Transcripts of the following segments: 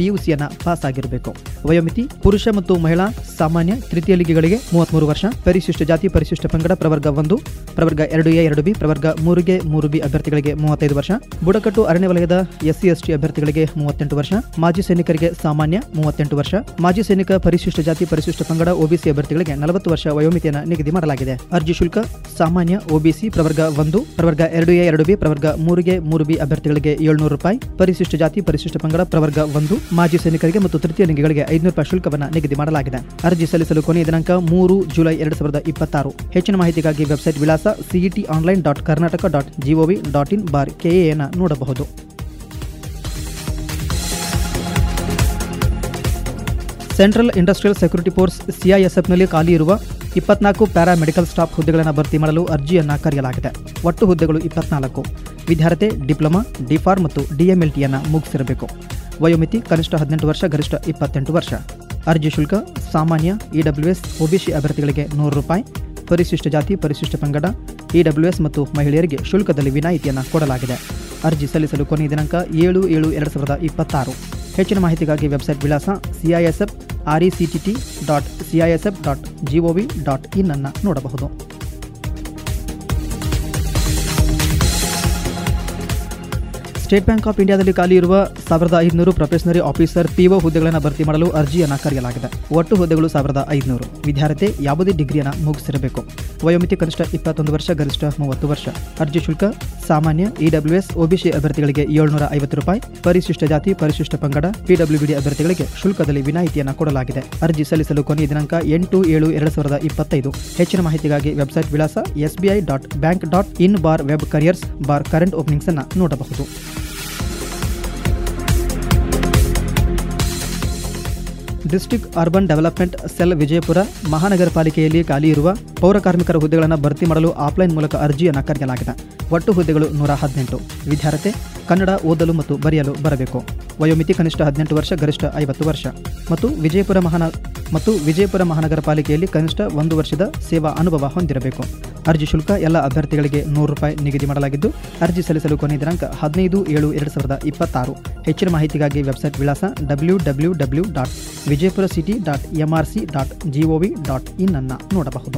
ಪಿಯುಸಿಯನ್ನ pass ಆಗಿರಬೇಕು ವಯೋಮಿತಿ ಪುರುಷ ಮತ್ತು ಮಹಿಳಾ ಸಾಮಾನ್ಯ ತೃತೀಯ ಲಿಂಗಿಗಳಿಗೆ ಮೂವತ್ಮೂರು ವರ್ಷ ಪರಿಶಿಷ್ಟ ಜಾತಿ ಪರಿಶಿಷ್ಟ ಪಂಗಡ ಪ್ರವರ್ಗ ಒಂದು ಪ್ರವರ್ಗ ಎರಡು ಎ ಎರಡು ಬಿ ಪ್ರವರ್ಗ ಮೂರುಗೆ ಮೂರು ಬಿ ಅಭ್ಯರ್ಥಿಗಳಿಗೆ ಮೂವತ್ತೈದು ವರ್ಷ ಬುಡಕಟ್ಟು ಅರಣ್ಯ ವಲಯದ ಎಸ್ಸಿ ಎಸ್ಟಿ ಅಭ್ಯರ್ಥಿಗಳಿಗೆ ಮೂವತ್ತೆಂಟು ವರ್ಷ ಮಾಜಿ ಸೈನಿಕರಿಗೆ ಸಾಮಾನ್ಯ ಮೂವತ್ತೆಂಟು ವರ್ಷ ಮಾಜಿ ಸೈನಿಕ ಪರಿಶಿಷ್ಟ ಜಾತಿ ಪರಿಶಿಷ್ಟ ಪಂಗಡ ಒಬಿಸಿ ಅಭ್ಯರ್ಥಿಗಳಿಗೆ ನಲವತ್ತು ವರ್ಷ ವಯೋಮಿತಿಯನ್ನು ನಿಗದಿ ಮಾಡಲಾಗಿದೆ ಅರ್ಜಿ ಶುಲ್ಕ ಸಾಮಾನ್ಯ ಒಬಿಸಿ ಪ್ರವರ್ಗ ಒಂದು ಪ್ರವರ್ಗ ಎರಡು ಎ ಎರಡು ಬಿ ಪ್ರವರ್ಗ ಮೂರುಗೆ ಮೂರು ಬಿ ಅಭ್ಯರ್ಥಿಗಳಿಗೆ ಏಳ್ನೂರು ರೂಪಾಯಿ ಪರಿಶಿಷ್ಟ ಜಾತಿ ಪರಿಶಿಷ್ಟ ಪಂಗಡ ಪ್ರವರ್ಗ ಒಂದು ಮಾಜಿ ಸೈನಿಕರಿಗೆ ಮತ್ತು ತೃತೀಯ ಲಿಂಗಿಗಳಿಗೆ ಐದುನೂರು ರೂಪಾಯಿ ಶುಲ್ಕವನ್ನು ನಿಗದಿ ಮಾಡಲಾಗಿದೆ ಅರ್ಜಿ ಸಲ್ಲಿಸಲು ಕೊನೆಯ ದಿನಾಂಕ ಮೂರು ಜುಲೈ ಎರಡು ಸಾವಿರದ ಇಪ್ಪತ್ತಾರು ಹೆಚ್ಚಿನ ಮಾಹಿತಿಗಾಗಿ ವೆಬ್ಸೈಟ್ ವಿಳಾಸ CET online dot Karnataka dot GOV dot in bar KEA ನೋಡಬಹುದು ಸೆಂಟ್ರಲ್ ಇಂಡಸ್ಟ್ರಿಯಲ್ ಸೆಕ್ಯೂರಿಟಿ ಫೋರ್ಸ್ ಸಿಐಎಸ್ಎಫ್ನಲ್ಲಿ ಖಾಲಿ ಇರುವ ಇಪ್ಪತ್ನಾಲ್ಕು ಪ್ಯಾರಾಮೆಡಿಕಲ್ ಸ್ಟಾಫ್ ಹುದ್ದೆಗಳನ್ನು ಭರ್ತಿ ಮಾಡಲು ಅರ್ಜಿಯನ್ನು ಕರೆಯಲಾಗಿದೆ ಒಟ್ಟು ಹುದ್ದೆಗಳು ಇಪ್ಪತ್ನಾಲ್ಕು ವಿದ್ಯಾರ್ಥಿ ಡಿಪ್ಲೊಮಾ ಡಿಫಾರ್ ಮತ್ತು ಡಿಎಂಎಲ್ಟಿಯನ್ನು ಮುಗಿಸಿರಬೇಕು ವಯೋಮಿತಿ ಕನಿಷ್ಠ ಹದಿನೆಂಟು ವರ್ಷ ಗರಿಷ್ಠ ಇಪ್ಪತ್ತೆಂಟು ವರ್ಷ ಅರ್ಜಿ ಶುಲ್ಕ ಸಾಮಾನ್ಯ ಇಡಬ್ಲ್ಯೂಎಸ್ ಒಬಿಸಿ ಅಭ್ಯರ್ಥಿಗಳಿಗೆ ನೂರು ರೂಪಾಯಿ ಪರಿಶಿಷ್ಟ ಜಾತಿ ಪರಿಶಿಷ್ಟ ಪಂಗಡ ಇಡಬ್ಲ್ಯೂಎಸ್ ಮತ್ತು ಮಹಿಳೆಯರಿಗೆ ಶುಲ್ಕದಲ್ಲಿ ವಿನಾಯಿತಿಯನ್ನು ಕೊಡಲಾಗಿದೆ ಅರ್ಜಿ ಸಲ್ಲಿಸಲು ಕೊನೆಯ ದಿನಾಂಕ ಏಳು ಏಳು ಎರಡು ಸಾವಿರದ ಇಪ್ಪತ್ತಾರು ಹೆಚ್ಚಿನ ಮಾಹಿತಿಗಾಗಿ ವೆಬ್ಸೈಟ್ ವಿಳಾಸ CISF R E C T T dot CISF dot GOV dot in ಅನ್ನು ನೋಡಬಹುದು ಸ್ಟೇಟ್ ಬ್ಯಾಂಕ್ ಆಫ್ ಇಂಡಿಯಾದಲ್ಲಿ ಖಾಲಿ ಇರುವ ಸಾವಿರದ ಐದುನೂರು ಪ್ರೊಫೆಷನರಿ ಆಫೀಸರ್ ಪಿಒ ಹುದ್ದೆಗಳನ್ನು ಭರ್ತಿ ಮಾಡಲು ಅರ್ಜಿಯನ್ನು ಕರೆಯಲಾಗಿದೆ ಒಟ್ಟು ಹುದ್ದೆಗಳು ಸಾವಿರದ ಐದುನೂರು ವಿದ್ಯಾರ್ಥಿ ಯಾವುದೇ ಡಿಗ್ರಿಯನ್ನು ಮುಗಿಸಿರಬೇಕು ವಯೋಮಿತಿ ಕನಿಷ್ಠ ಇಪ್ಪತ್ತೊಂದು ವರ್ಷ ಗರಿಷ್ಠ ಮೂವತ್ತು ವರ್ಷ ಅರ್ಜಿ ಶುಲ್ಕ ಸಾಮಾನ್ಯ ಇಡಬ್ಲ್ಯೂಎಸ್ ಒಬಿಸಿ ಅಭ್ಯರ್ಥಿಗಳಿಗೆ ಏಳ್ನೂರ ಐವತ್ತು ರೂಪಾಯಿ ಪರಿಶಿಷ್ಟ ಜಾತಿ ಪರಿಶಿಷ್ಟ ಪಂಗಡ ಪಿಡಬ್ಲ್ಯೂಬಿಡಿ ಅಭ್ಯರ್ಥಿಗಳಿಗೆ ಶುಲ್ಕದಲ್ಲಿ ವಿನಾಯಿತಿಯನ್ನು ಕೊಡಲಾಗಿದೆ ಅರ್ಜಿ ಸಲ್ಲಿಸಲು ಕೊನೆಯ ದಿನಾಂಕ ಎಂಟು ಏಳು ಎರಡು ಸಾವಿರದ ಇಪ್ಪತ್ತೈದು ಹೆಚ್ಚಿನ ಮಾಹಿತಿಗಾಗಿ ವೆಬ್ಸೈಟ್ ವಿಳಾಸ SBI dot bank dot in bar web careers bar current openings ಅನ್ನು ನೋಡಬಹುದು district urban development cell Vijayapura ಮಹಾನಗರ ಪಾಲಿಕೆಯಲ್ಲಿ ಖಾಲಿ ಇರುವ ಪೌರ ಕಾರ್ಮಿಕರ ಹುದ್ದೆಗಳನ್ನು ಭರ್ತಿ ಮಾಡಲು ಆಫ್ಲೈನ್ ಮೂಲಕ ಅರ್ಜಿಯನ್ನು ಕರೆಯಲಾಗಿದೆ ಒಟ್ಟು ಹುದ್ದೆಗಳು ನೂರ ಹದಿನೆಂಟು ವಿದ್ಯಾರ್ಥಿ ಕನ್ನಡ ಓದಲು ಮತ್ತು ಬರೆಯಲು ಬರಬೇಕು ವಯೋಮಿತಿ ಕನಿಷ್ಠ ಹದಿನೆಂಟು ವರ್ಷ ಗರಿಷ್ಠ ಐವತ್ತು ವರ್ಷ ಮತ್ತು ವಿಜಯಪುರ ಮಹಾನ ಮತ್ತು ವಿಜಯಪುರ ಮಹಾನಗರ ಪಾಲಿಕೆಯಲ್ಲಿ ಕನಿಷ್ಠ ಒಂದು ವರ್ಷದ ಸೇವಾ ಅನುಭವ ಹೊಂದಿರಬೇಕು ಅರ್ಜಿ ಶುಲ್ಕ ಎಲ್ಲ ಅಭ್ಯರ್ಥಿಗಳಿಗೆ ನೂರು ರೂಪಾಯಿ ನಿಗದಿ ಮಾಡಲಾಗಿದ್ದು ಅರ್ಜಿ ಸಲ್ಲಿಸಲು ಕೊನೆಯ ದಿನಾಂಕ ಹದಿನೈದು ಏಳು ಎರಡು ಸಾವಿರದ ಇಪ್ಪತ್ತಾರು ಹೆಚ್ಚಿನ ಮಾಹಿತಿಗಾಗಿ ವೆಬ್ಸೈಟ್ ವಿಳಾಸ W W W dot Vijayapura city dot MRC dot GOV dot in ಅನ್ನು ನೋಡಬಹುದು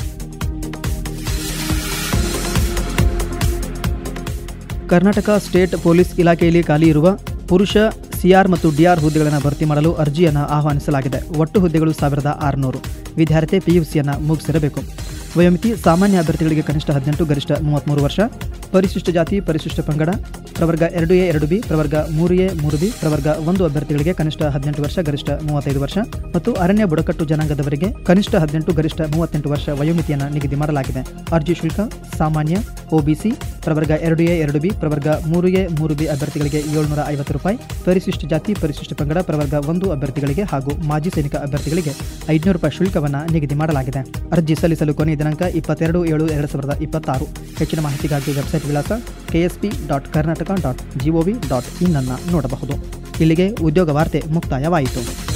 ಕರ್ನಾಟಕ ಸ್ಟೇಟ್ ಪೊಲೀಸ್ ಇಲಾಖೆಯಲ್ಲಿ ಖಾಲಿ ಇರುವ ಪುರುಷ ಸಿಆರ್ ಮತ್ತು ಡಿಆರ್ ಹುದ್ದೆಗಳನ್ನು ಭರ್ತಿ ಮಾಡಲು ಅರ್ಜಿಯನ್ನು ಆಹ್ವಾನಿಸಲಾಗಿದೆ ಒಟ್ಟು ಹುದ್ದೆಗಳು ಸಾವಿರದ ಆರುನೂರು ವಿದ್ಯಾರ್ಥಿ ಪಿಯುಸಿಯನ್ನು ಮುಗಿಸಿರಬೇಕು ವಯೋಮಿತಿ ಸಾಮಾನ್ಯ ಅಭ್ಯರ್ಥಿಗಳಿಗೆ ಕನಿಷ್ಠ ಹದಿನೆಂಟು ಗರಿಷ್ಠ ಮೂವತ್ತ್ಮೂರು ವರ್ಷ ಪರಿಶಿಷ್ಟ ಜಾತಿ ಪರಿಶಿಷ್ಟ ಪಂಗಡ ಪ್ರವರ್ಗ ಎರಡು ಎ ಎರಡು ಬಿ ಪ್ರವರ್ಗ ಮೂರು ಎ ಮೂರು ಬಿ ಪ್ರವರ್ಗ ಒಂದು ಅಭ್ಯರ್ಥಿಗಳಿಗೆ ಕನಿಷ್ಠ ಹದಿನೆಂಟು ವರ್ಷ ಗರಿಷ್ಠ ಮೂವತ್ತೈದು ವರ್ಷ ಮತ್ತು ಅರಣ್ಯ ಬುಡಕಟ್ಟು ಜನಾಂಗದವರಿಗೆ ಕನಿಷ್ಠ ಹದಿನೆಂಟು ಗರಿಷ್ಠ ಮೂವತ್ತೆಂಟು ವರ್ಷ ವಯೋಮಿತಿಯನ್ನು ನಿಗದಿ ಮಾಡಲಾಗಿದೆ ಅರ್ಜಿ ಶುಲ್ಕ ಸಾಮಾನ್ಯ ಒಬಿಸಿ ಪ್ರವರ್ಗ ಎರಡು ಎ ಎರಡು ಬಿ ಪ್ರವರ್ಗ ಮೂರು ಎ ಮೂರು ಬಿ ಅಭ್ಯರ್ಥಿಗಳಿಗೆ ಏಳ್ನೂರ ಐವತ್ತು ರೂಪಾಯಿ ಪರಿಶಿಷ್ಟ ಜಾತಿ ಪರಿಶಿಷ್ಟ ಪಂಗಡ ಪ್ರವರ್ಗ ಒಂದು ಅಭ್ಯರ್ಥಿಗಳಿಗೆ ಹಾಗೂ ಮಾಜಿ ಸೈನಿಕ ಅಭ್ಯರ್ಥಿಗಳಿಗೆ ಐದುನೂರು ರೂಪಾಯಿ ಶುಲ್ಕವನ್ನು ನಿಗದಿ ಮಾಡಲಾಗಿದೆ ಅರ್ಜಿ ಸಲ್ಲಿಸಲು ಕೊನೆಯ ದಿನಾಂಕ ಇಪ್ಪತ್ತೆರಡು ಏಳು ಎರಡು ಸಾವಿರದ ಇಪ್ಪತ್ತಾರು ಹೆಚ್ಚಿನ ಮಾಹಿತಿಗಾಗಿ ವೆಬ್ಸೈಟ್ ವಿಳಾಸ KSP dot Karnataka dot GOV dot in ಅನ್ನು ನೋಡಬಹುದು ಇಲ್ಲಿಗೆ ಉದ್ಯೋಗ ವಾರ್ತೆ ಮುಕ್ತಾಯವಾಯಿತು